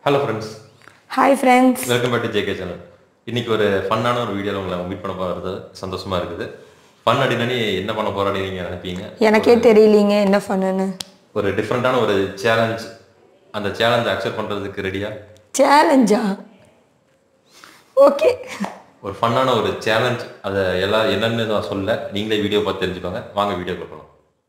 Hello friends hi friends welcome back to JK channel இன்னைக்கு ஒரு ஃபன்னான ஒரு வீடியோவில் உங்களை மீட் பண்ண போகிறது சந்தோஷமா இருக்குது ஃபன் அப்படின்னா என்ன பண்ண போறான்னு நீங்கள் நினைப்பீங்க எனக்கே தெரியலீங்க என்ன பண்ணுன்னு ஒரு டிஃப்ரெண்ட்டான ஒரு சேலஞ்ச் அந்த சேலஞ்சை அக்செப்ட் பண்ணுறதுக்கு ரெடியா சேலஞ்சா ஓகே ஒரு ஃபன்னான ஒரு சேலஞ்ச் அதை எல்லாம் என்னன்னு நான் சொல்ல நீங்களே வீடியோ பார்த்து தெரிஞ்சுக்கோங்க வாங்க வீடியோ போகலாம்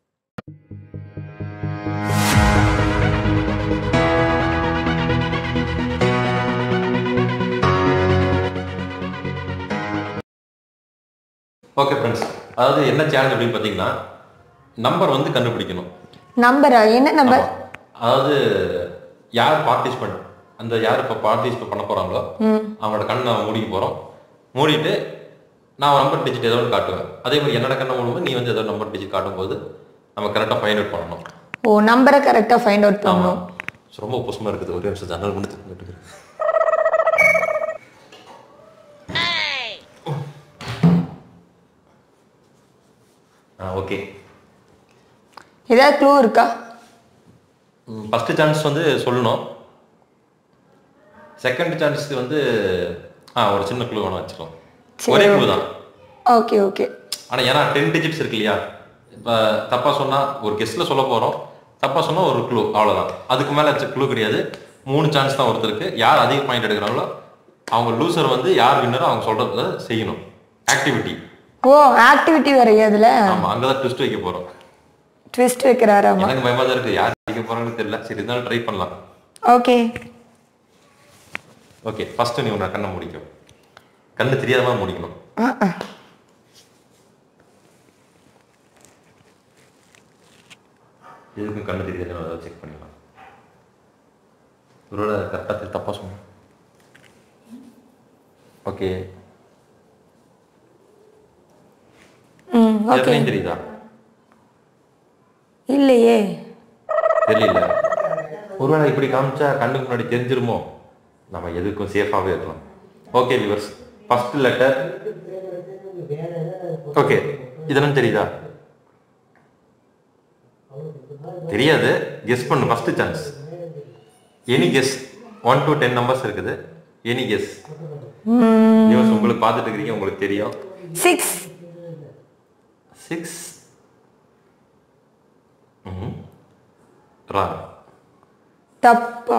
ஓகே ஃப்ரெண்ட்ஸ் அதாவது என்ன சேலஞ்ச் அப்படின்னு பார்த்தீங்கன்னா நம்பர் வந்து கண்டுபிடிக்கணும் நம்பரா என்ன நம்பர் அதாவது யார் பார்ட்டிசிபெண்ட் அந்த யார் இப்போ பார்ட்டிசிபேட் பண்ண போறாங்களோ அவங்களோட கண்ணை நான் மூடிக்க போறோம் மூடிட்டு நான் ஒரு நம்பர் டிஜிட் ஏதோ ஒன்று காட்டுவேன் அதே மாதிரி என்னோட கண்ணை மூடும்போது நீ வந்து ஏதோ நம்பர் டிஜிட் காட்டும்போது நம்ம கரெக்டாக ஃபைண்ட் அவுட் பண்ணணும் ஓ நம்பரை கரெக்டாக ஃபைண்ட் அவுட் பண்ணணும் ரொம்ப புதுசமாக இருக்குது ஒரே நிமிஷம் ஜன்னல் மட்டும் திறந்துட்டு இருக்கு. ஆ ஓகே ஏதாவது க்ளூ இருக்கா ஃபஸ்ட்டு சான்ஸ் வந்து சொல்லணும் செகண்ட் சான்ஸ்க்கு வந்து ஆ ஒரு சின்ன க்ளூ வேணா வச்சுக்கலாம் ஒரே க்ளூ தான் ஓகே ஓகே ஆனால் ஏன்னா டென் டிஜிட்ஸ் இருக்கு இல்லையா இப்போ தப்பாக சொன்னால் ஒரு கெஸ்ட்டில் சொல்ல போகிறோம் தப்பாக சொன்னால் ஒரு க்ளூ அவ்வளோதான் அதுக்கு மேலே க்ளூ கிடையாது மூணு சான்ஸ் தான் ஒருத்தருக்கு யார் அதிக பாயிண்ட் எடுக்கிறாங்களோ அவங்க லூசர் வந்து யார் வின்னரோ அவங்க சொல்கிறத செய்யணும் ஆக்டிவிட்டி ஓ ஆக்டிவிட்டி வரையா அதில் ஆமாம் அங்கே தான் ட்விஸ்ட் வைக்க போகிறோம் ட்விஸ்ட் வைக்கிறாராமா எனக்கு பயமாக தான் இருக்குது யார் அடிக்க போகிறாங்கன்னு தெரியல சரி இருந்தாலும் ட்ரை பண்ணலாம் ஓகே ஓகே ஃபர்ஸ்ட் நீ உன்னை கண்ணை முடிக்கும் கண்ணு தெரியாத மாதிரி முடிக்கணும் ஆ ஆ. எதுக்கும் கண்ணு தெரியாத அதை செக் பண்ணிக்கலாம் ஒருவேளை கரெக்டாக தப்பாக சொன்னேன் ஓகே ம் ஓகே எதுலையும் தெரியுதா இல்லையே தெரியல ஒருவேளை இப்படி காமிச்சா கண்ணுக்கு முன்னாடி தெரிஞ்சிருமோ நம்ம எதுக்கும் சேஃபாகவே இருக்கலாம் okay viewers first letter okay இதெல்லாம் தெரியுதா தெரியாது கெஸ் பண்ணு first chance any guess one to ten numbers இருக்குது எனி கெஸ் வியூவர்ஸ் உங்களுக்கு பார்த்துட்டு இருக்கிறீங்க உங்களுக்கு தெரியும் சிக்ஸ் சிக்ஸ் ராங் தப்பா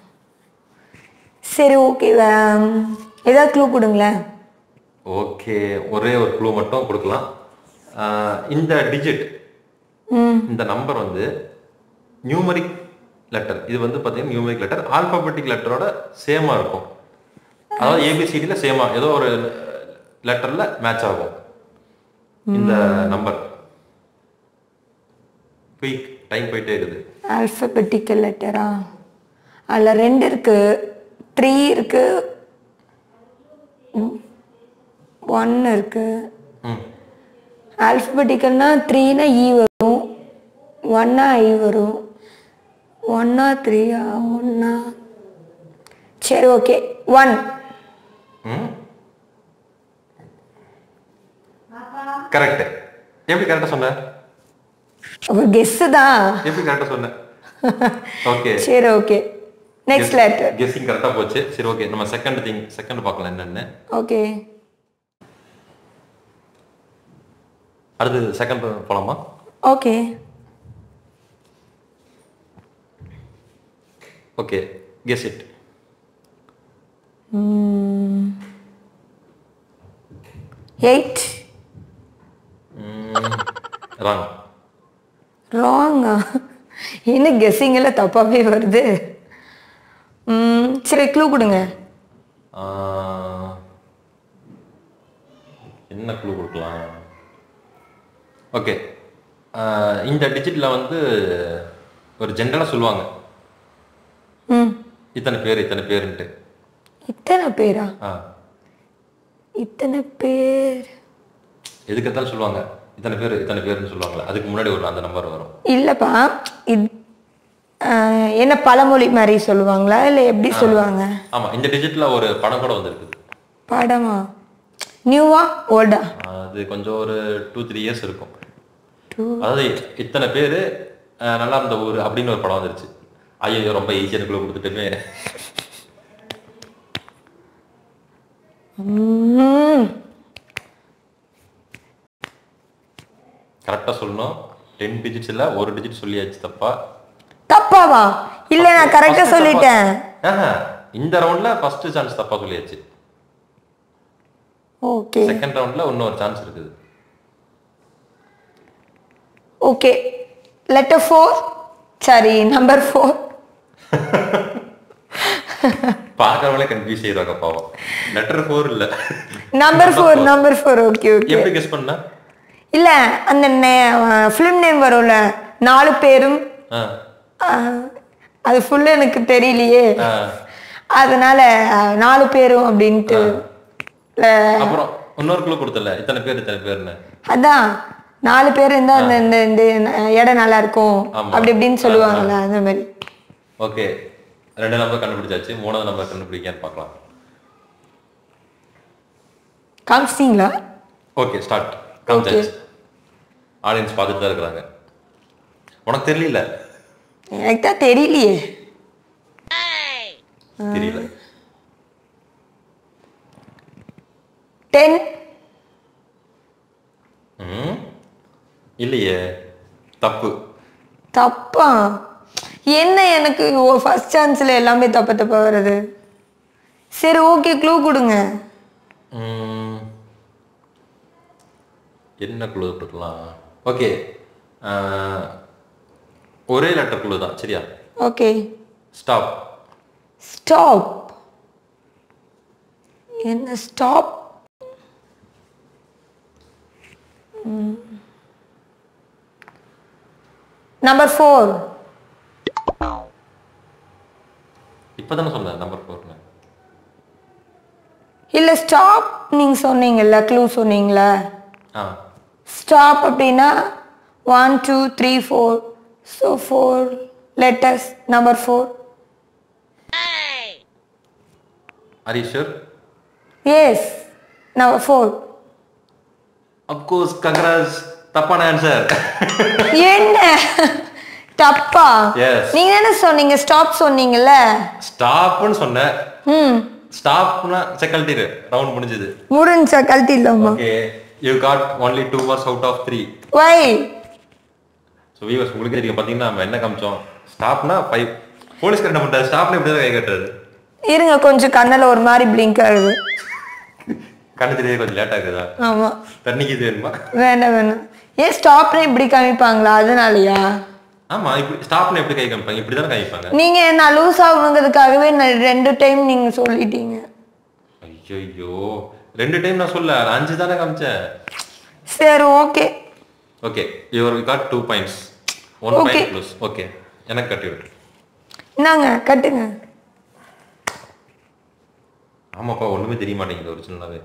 சரி ஓகே ஏதாவது க்ளூ கொடுங்களேன் ஓகே ஒரே ஒரு க்ளூ மட்டும் கொடுக்கலாம் ஆஹ் இந்த டிஜிட் ம் இந்த நம்பர் வந்து நியூமரிக் லெட்டர் இது வந்து பார்த்தீங்கன்னா நியூமரிக் லெட்டர் ஆல்பாபெட்டிக் லெட்டரோட சேமா இருக்கும் அதாவது ஏபிசிடியில் சேமா ஏதோ ஒரு லெட்டர்ல மேட்ச் ஆகும் இந்த நம்பர் குயிக் டைம் போயிட்டே இருக்குது ஆல்ஃபபெட்டிக்கல் லெட்டரா அதில் ரெண்டு இருக்கு த்ரீ இருக்கு ஒன் இருக்கு ம் ஆல்ஃபபெட்டிக்கல்னா த்ரீனா இ வரும் ஒன்னா ஐ வரும் ஒன்னா த்ரீயா ஒன்னா சரி ஓகே ஒன் ம் கரெக்ட் எப்படி கரெக்டாக சொன்ன ஒரு கெஸ்ஸு தான் எப்படி கரெக்டாக சொன்ன ஓகே சரி ஓகே நெக்ஸ்ட் லெட்டர் கெஸ்ஸிங் கரெக்டாக போச்சு சரி ஓகே நம்ம செகண்ட் திங் செகண்ட் பார்க்கலாம் என்னன்னு ஓகே அடுத்து செகண்ட் போலாமா okay okay guess it eight wrong ராங்கா என்ன கெஸ்ஸிங் எல்லாம் தப்பாவே வருது ம், சரி க்ளூ கொடுங்க என்ன க்ளூ கொடுக்கலாம் ஓகே இந்த டிஜிட்டில் வந்து ஒரு ஜென்ரலாக சொல்லுவாங்க ம் இத்தனை பேர் இத்தனை பேருன்ட்டு இத்தனை பேரா ஆ இத்தனை பேர் எதுக்கு எடுத்தாலும் சொல்லுவாங்க இத்தனை பேர் இத்தனை பேர்னு சொல்லுவாங்களே அதுக்கு முன்னாடி ஒரு அந்த நம்பர் வரும் இல்லைப்பா இது ஆஹ், என்ன பழமொழி மாதிரி சொல்லுவாங்களா இல்லை எப்படி சொல்லுவாங்க ஆமாம் இந்த டிஜிட்டில் ஒரு படம் கூட வந்திருக்குது படமா நியூவா ஓல்டா அது கொஞ்சம் ஒரு டூ த்ரீ இயர்ஸ் இருக்கும் அதாவது இத்தனை பேர் நல்லா இருந்த ஊர் அப்படின்னு ஒரு படம் வந்துருச்சு ஐயோ ரொம்ப ஈஸியான குழு கொடுத்துட்டுமே ம், கரெக்டாக சொல்லணும் டென் டிஜிட்ஸ் இல்லை ஒரு டிஜிட் சொல்லியாச்சு தப்பா தப்பாவா இல்ல நான் கரெக்டா First சொல்லிட்டேன் தப்பா. ஆஹா, இந்த ரவுண்ட்ல ஃபர்ஸ்ட் சான்ஸ் தப்பா சொல்லியாச்சு ஓகே செகண்ட் ரவுண்ட்ல இன்னொரு சான்ஸ் இருக்குது okay letter four sorry number four பார்க்கறவங்களே கன்ஃபியூஸ் செய்வாங்க பாவம் லெட்டர் ஃபோர் இல்ல number four number four okay okay எப்படி கெஸ் பண்ண இல்ல அந்த ஃபிலிம் நேம் வரும்ல நாலு பேரும் ஆ, அஹ், அது ஃபுல்லு எனக்கு தெரியலையே ஆ. அதனால அஹ், நாலு பேரும் அப்படின்ட்டு அஹ், அப்புறம் இன்னொரு குழு கொடுத்தல இத்தனை பேர் இத்தனை பேர்னு அதான் நாலு பேர் இருந்தா அந்த இந்த இந்த இடம் நல்லா இருக்கும் ஆமா. அப்படி இப்படின்னு சொல்லுவாங்கல்ல அந்த மாதிரி ஓகே ரெண்டு நம்பர் கண்டுபிடிச்சாச்சு மூணாவது நம்பர் கண்டுபிடிக்கான்னு பார்க்கலாம் காமிச்சிட்டீங்களா ஓகே ஸ்டார்ட் காமிச்சாச்சு ஆடியன்ஸ் பார்த்துட்டு தான் இருக்கிறாங்க உனக்கு தெரியல எனக்கு தான் தெரியலையே தெரியல டென் ம் இல்லையே தப்பு தப்பா என்ன எனக்கு ஃபர்ஸ்ட் சான்ஸ்ல எல்லாமே தப்ப தப்பா வருது சரி ஓகே க்ளூ கொடுங்க ம், என்ன குழு கொடுக்கலாம் ஓகே ஒரே லெட்டர் குழு தான் சரியா ஓகே ஸ்டாப் ஸ்டாப் என்ன ஸ்டாப் நம்பர் ஃபோர் இப்பதானே சொன்னேன் நம்பர் ஃபோர்னு இல்ல ஸ்டாப் நீங்க சொன்னீங்கல்ல க்ளூ சொன்னீங்கல்ல ஆ ஸ்டாப் அப்படின்னா one two three four so four letters number four ஹரீஷர் எஸ் நம்பர் ஃபோர் அப்கோர்ஸ் கங்கராஜ் தப்பான ஆன்சர் என்ன தப்பா Yes. நீங்க என்ன சொன்னீங்க ஸ்டாப் சொன்னீங்கல்ல ஸ்டாப்னு சொன்னேன் ம் ஸ்டாப்னா செக்கல்டிரு ரவுண்ட் முடிஞ்சது முடிஞ்சா கழட்டி இல்லாமா okay you got only two marks out of three why so viewers உங்களுக்கு தெரியும் பார்த்தீங்கன்னா நம்ம என்ன காமிச்சோம் ஸ்டாப்னா ஃபைவ் போலீஸ்கார் என்ன பண்ணுறாரு ஸ்டாப்னு இப்படி தான் கை கட்டுறாரு இருங்க கொஞ்சம் கண்ணில் ஒரு மாதிரி பிளிங்க் ஆகுது கண்ணு தெரிய கொஞ்சம் லேட் ஆகுதா ஆமா தண்ணிக்கு இது வேணுமா வேண்டாம் வேணாம் ஏன் ஸ்டாப்னு இப்படி காமிப்பாங்களா அதனாலயா ஆமா இப்படி ஸ்டாப்னு எப்படி கை காமிப்பாங்க இப்படி தானே காமிப்பாங்க நீங்க நான் லூஸ் ஆகணுங்கிறதுக்காகவே நான் ரெண்டு டைம் நீங்க சொல்லிட்டீங்க ஐயோ ரெண்டு டைம் நான் சொல்ல நான் அஞ்சு தானே காமிச்சேன் சரி okay okay your got two points one Okay. Point plus okay எனக்கு கட்டி விட்டு இந்தாங்க கட்டுங்க ஆமாப்பா ஒண்ணுமே தெரிய மாட்டேங்குது ஒரிஜினலாவே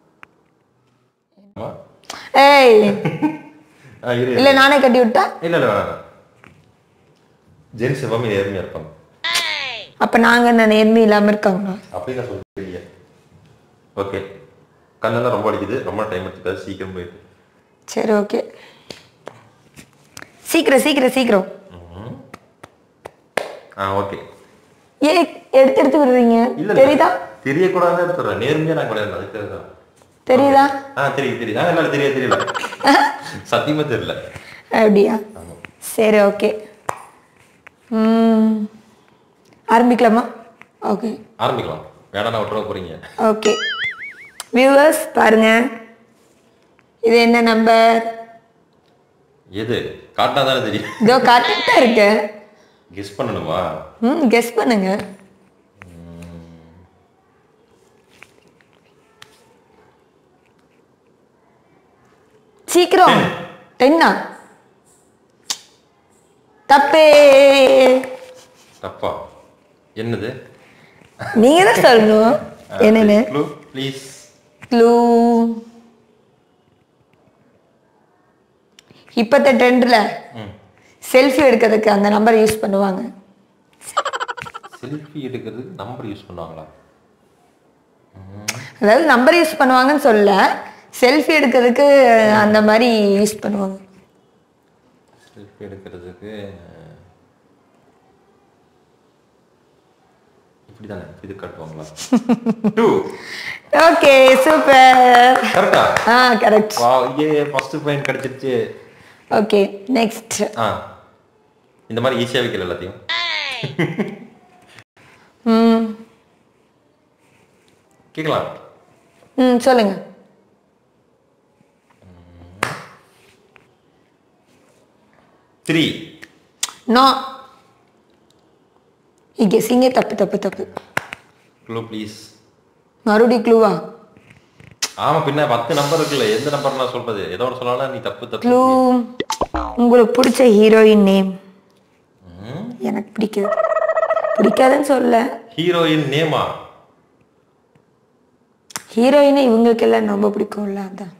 ஆமா ஏய் ஆ, இரு, இரு. இல்ல நானே கட்டி விட்டா இல்ல இல்ல வேணாம் ஜென்ஸ் எப்பவுமே நேர்மையா இருப்பாங்க அப்ப நாங்க என்ன நேர்மை இல்லாம இருக்காங்களா அப்படி நான் சொல்றீங்க ஓகே கண்ணெல்லாம் ரொம்ப அடிக்குது ரொம்ப டைம் எடுத்துக்காது சீக்கிரம் போயிட்டு சரி ஓகே சீக்கிரம் சீக்கிரம் சீக்கிரம் ஆ ஓகே ஏன் எடுத்து எடுத்து விடுறீங்க இல்ல இல்ல. தெரியுதா தெரியக்கூடாதுன்னு எடுத்துறேன் நேர்மையா நான் கிடையாது அதுக்காக தான் தெரியுதா ஆ தெரியுது தெரியுது ஆ இல்ல தெரிய தெரியல சத்தியமா தெரியல அப்படியா சரி ஓகே ம் ஆரம்பிக்கலாமா ஓகே ஆரம்பிக்கலாம் வேணா நான் விட்டுற போறீங்க ஓகே வியூவர்ஸ் பாருங்க இது என்ன நம்பர் எது காட்டினா தானே தெரியும் இதோ காட்டுட்டு தான் இருக்கு கெஸ் பண்ணணுமா ம் கெஸ் பண்ணுங்க சீக்கிரம் டென்னா தப்பே தப்பா என்னது நீங்க தான் சொல்லணும் என்னன்னு ப்ளீஸ் க்ளூ இப்பத்த ட்ரெண்டில் ம் செல்ஃபி எடுக்கிறதுக்கு அந்த நம்பர் யூஸ் பண்ணுவாங்க செல்ஃபி எடுக்கிறதுக்கு நம்பர் யூஸ் பண்ணுவாங்களா அதாவது நம்பர் யூஸ் பண்ணுவாங்கன்னு சொல்ல செல்ஃபி எடுக்கிறதுக்கு அந்த மாதிரி யூஸ் பண்ணுவாங்க செல்ஃபி எடுக்கிறதுக்கு இப்படிதானே இது காட்டுவாங்களா டூ ஓகே சூப்பர் கரெக்டா ஆ கரெக்ட் வா ஏ ஃபர்ஸ்ட் பாயிண்ட் கிடைச்சிருச்சு ஓகே நெக்ஸ்ட் ஆ இந்த மாதிரி ஈஸியா வைக்கல எல்லாத்தையும் ம் கேட்கலாம் ம் சொல்லுங்க த்ரீ நோ ఈ గెస్సింగే తప్పు తప్పు తప్పు க்ளூ ப்ளீஸ் மறுபடி க்ளூவா ஆமா பின்ன பத்து நம்பர் இருக்குல்ல எந்த நம்பர் நான் சொல்றது ஏதோ ஒன்று சொல்லலாம் நீ தப்பு தப்பு க்ளூ உங்களுக்கு பிடிச்ச ஹீரோயின் நேம் எனக்கு பிடிக்காது பிடிக்காதுன்னு சொல்ல ஹீரோயின் நேமா ஹீரோயினை இவங்களுக்கு எல்லாம் ரொம்ப பிடிக்கும்ல அதான்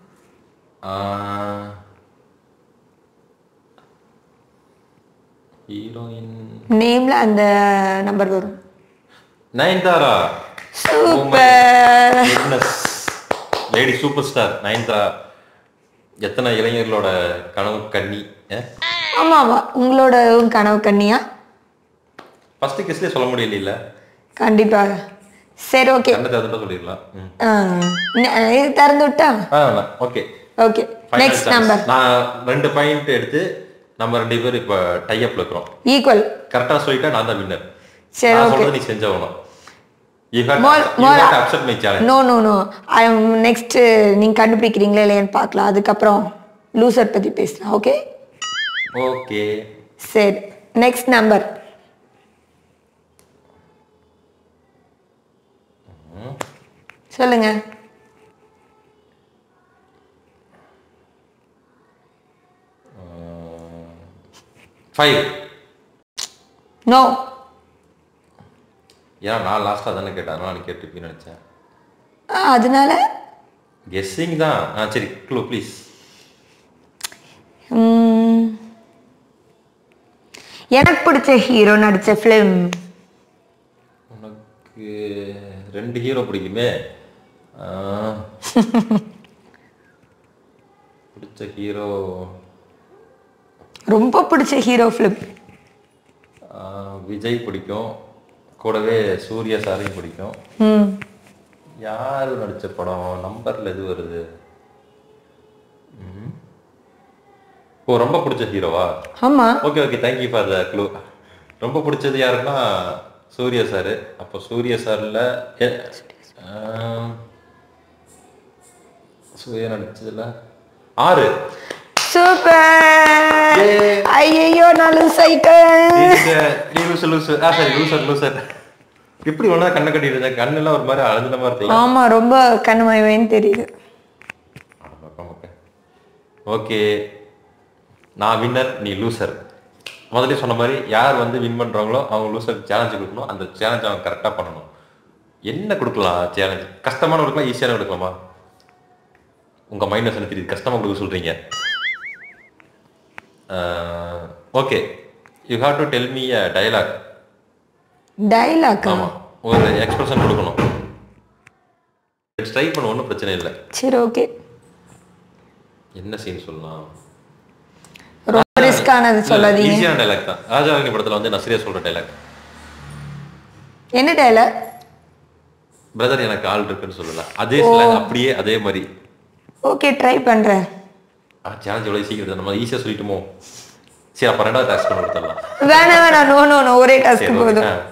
ஹீரோயின் நேம்ல அந்த நம்பர் வரும் Nayanthara super lady super star Nayanthara எத்தனை இளைஞர்களோட கனவு கண்ணி ஆமா ஆமா உங்களோட கனவு கண்ணியா ஃபர்ஸ்ட் கிஸ்லேயே சொல்ல முடியல கண்டிப்பாக சரி ஓகே கண்ணை திறந்துட்டா சொல்லிடலாம் ம். இது திறந்து விட்டா ஆ வேணாம் ஓகே ஓகே நெக்ஸ்ட் நம்பர் நான் ரெண்டு பாயிண்ட் எடுத்து நம்ம ரெண்டு பேரும் இப்போ டைப்ல இருக்கிறோம் ஈக்குவல் கரெக்டா சொல்லிட்டா நான் தான் வின்னர் சரி நான் ஓகே சொல்றது நீ செஞ்சவனும் you More- more- had accept my challenge no no no next நீங்க கண்டுபிடிக்கிறீங்களா இல்லையான்னு பார்க்கலாம் அதுக்கப்புறம் லூசர் பத்தி பேசலாம் ஓகே ஓகே சரி நெக்ஸ்ட் நம்பர் சொல்லுங்க ஃபைவ் நோ ஏன்னா நான் லாஸ்ட்டாக தானே கேட்டேன் அதனால நீ கேட்டுப்பீன்னு நினச்சேன் அதனால கெஸ்ஸிங் தான் ஆ சரி க்ளூ ப்ளீஸ் ம், எனக்கு பிடிச்ச ஹீரோ நடிச்ச ஃபிலிம் உனக்கு ரெண்டு ஹீரோ பிடிக்குமே ஆ. பிடிச்ச ஹீரோ ரொம்ப பிடிச்ச ஹீரோ ஃபிலிம் விஜய் பிடிக்கும் கூடவே சூர்யா சாரையும் பிடிக்கும் ம் யார் நடிச்ச படம் நம்பர்ல எது வருது ம். ஓ ரொம்ப பிடிச்ச ஹீரோவா ஆமா okay okay thank you for the clue ரொம்ப பிடிச்சது யாருன்னா சூர்யா சார் அப்போ சூர்யா சார்ல எ- ஆம், சூர்யா நடிச்சதுல ஆறு சூப்பர் Yay. ஐயோ நான் லூஸ் ஆயிட்டேன் நீ லூசு லூசு ஆ சரி லூசர் லூசர் எப்படி ஒன்றா கண்ணை கட்டிட்டு இருந்தேன் கண்ணெல்லாம் ஒரு மாதிரி அழுந்த மாதிரி இருக்குல்ல ஆமா ரொம்ப கண்மயவேன்னு தெரியுது ஓகே நான் வின்னர் நீ லூசர் முதல்ல சொன்ன மாதிரி யார் வந்து வின் பண்றாங்களோ அவங்க லூசர் சேலஞ்சு கொடுக்கணும் அந்த சேலஞ்ச் அவங்க கரெக்டாக பண்ணணும் என்ன கொடுக்கலாம் சேலஞ்ச் கஷ்டமான கொடுக்கலாம் ஈஸியான கொடுக்கலாமா உங்க மைண்ட் என்ன தெரியுது கஷ்டமா கொடுக்க சொல்றீங்க okay you have to tell me a dialogue டைலாக்கா ஆமா ஒரு எக்ஸ்பிரஷன் கொடுக்கணும் ட்ரை பண்ண ஒன்றும் பிரச்சனை இல்லை சரி ஓகே என்ன சீன் சொல்லலாம் ரொம்ப ரிஸ்கானது சொல்லாதீங்க ஈஸியான டைலாக் தான் ராஜாராணி படத்துல வந்து நான் சரியா சொல்ற டைலாக் என்ன டைலாக் பிரதர் எனக்கு ஆள் இருக்குன்னு சொல்லல அதே slang அப்படியே அதே மாதிரி ஓகே ட்ரை பண்றேன் சேலஞ்ச் எவ்வளவு சீக்கிரம் நம்ம ஈஸியா சொல்லிட்டுமோ சரி அப்ப ரெண்டாவது டாஸ்க் பண்ணி கொடுத்துடலாம் வேணாம் வேணாம் நோ நோ நோ ஒரே டாஸ்க் சரி போதும் okay.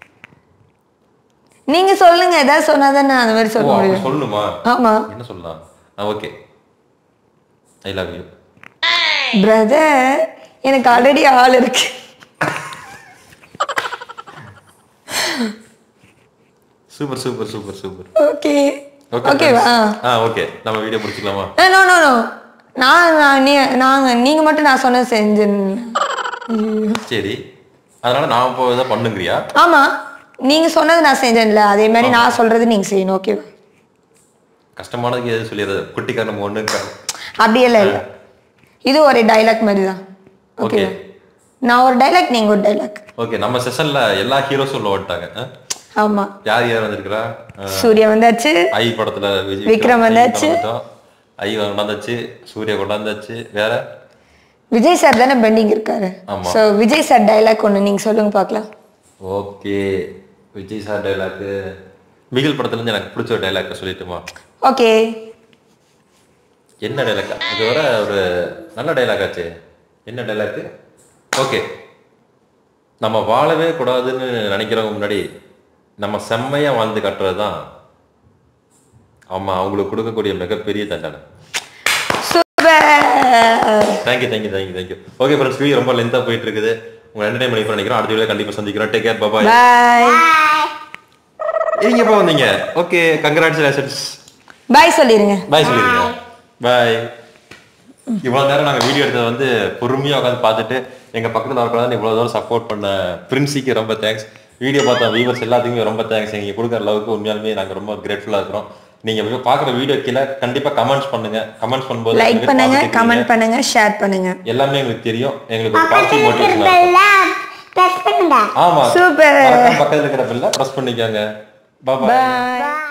நீங்க சொல்லுங்க ஏதாவது சொன்னாதான் நான் அந்த மாதிரி ஓ சொல்ல அப்படி முடியும் சொல்லணுமா ஆமா என்ன சொல்லலாம் ஆ okay I love you brother எனக்கு ஆல்ரெடி ஆள் இருக்கு super super super super okay okay ஓகேவா ஆ ஓகே நம்ம வீடியோ முடிச்சுக்கலாமா நோ நோ நோ நான் நான் நீ நாங்க நீங்க மட்டும் நான் சொன்ன செஞ்சேன் சரி அதனால நான் இப்போ இதை பண்ணுங்கிறியா ஆமா நீங்க சொன்னது நான் செஞ்சேன்ல அதே மாதிரி நான் சொல்றது நீங்க செய்யணும் ஓகேவா கஷ்டமானதுக்கு எது சொல்லிடுறது குட்டிக்கார நம்ம ஒண்ணு இருக்காது அப்படியெல்லாம் இல்லை இது ஒரு டைலாக் மாதிரி தான் ஓகே ஓகேவா நான் ஒரு டைலாக் நீங்க ஒரு டைலாக் ஓகே நம்ம செஷன்ல எல்லா ஹீரோஸும் உள்ள வந்துட்டாங்க ஆ? ஆமா யார் யார் வந்திருக்கிறா ஆ, சூர்யா வந்தாச்சு ஐ படத்துல விஜய் விக்ரம் வந்தாச்சு. வந்துட்டோம். ஐ கொண்டாந்தாச்சு சூர்யா கொண்டாந்தாச்சு வேற விஜய் சார் தானே பெண்டிங் இருக்காரு ஆமா. ஸோ விஜய் சார் டைலாக் ஒன்று நீங்க சொல்லுங்க பார்க்கலாம் ஓகே விஜய் சார் டைலாக்கு பிகில் படத்துல இருந்து எனக்கு பிடிச்ச ஒரு டைலாக் சொல்லிட்டுமா ஓகே என்ன டைலாக் இது வர ஒரு நல்ல டைலாக் ஆச்சு என்ன டைலாக்கு ஓகே நம்ம வாழவே கூடாதுன்னு நினைக்கிறவங்க முன்னாடி நம்ம செம்மையா வாழ்ந்து கட்டுறது தான் ஆமா அவங்களுக்கு கொடுக்கக்கூடிய மிகப்பெரிய தண்டனை super thank you thank you thank you thank you okay friends video ரொம்ப லென்த்தாக போயிட்டு இருக்குது உங்க என்டர்டைன் பண்ணி நினைக்கிறோம் அடுத்த வீடியோ கண்டிப்பா சந்திக்கிறோம் டேக் கேர் பாபாய் பாய் நீங்க எப்போ வந்தீங்க ஓகே கங்க்ராச்சுலேஷன்ஸ் பாய் சொல்லிருங்க பாய் சொல்லிருங்க பாய் இவ்வளவு நேரம் நாங்க வீடியோ எடுத்தது வந்து பொறுமையா உட்காந்து பார்த்துட்டு எங்க பக்கத்துல இருக்கிறதா இவ்வளவு தூரம் சப்போர்ட் பண்ண பிரின்சிக்கு ரொம்ப தேங்க்ஸ் வீடியோ பார்த்த வியூவர்ஸ் எல்லாத்துக்குமே ரொம்ப தேங்க்ஸ் நீங்க கொடுக்குற லவ்க்கு உண்மையாலுமே நாங்க ரொம்ப கிரேட்ஃபுல்லா இருக்கிறோம் நீங்க இப்ப பாக்குற வீடியோ கீழே கண்டிப்பா கமெண்ட்ஸ் பண்ணுங்க கமெண்ட்ஸ் பண்ணும்போது லைக் எங்களுக்கு பண்ணுங்க positive கமெண்ட் பண்ணுங்க ஷேர் பண்ணுங்க எல்லாமே எங்களுக்கு தெரியும் எங்களுக்கு ஒரு பாசிட்டிவ் மோட்டிவேஷன் ப்ரெஸ் பண்ணுடா ஆமா Super. மறக்காம பக்கத்துல இருக்கிற பில்ல பிரஸ் பண்ணிக்கோங்க பாய் பாய்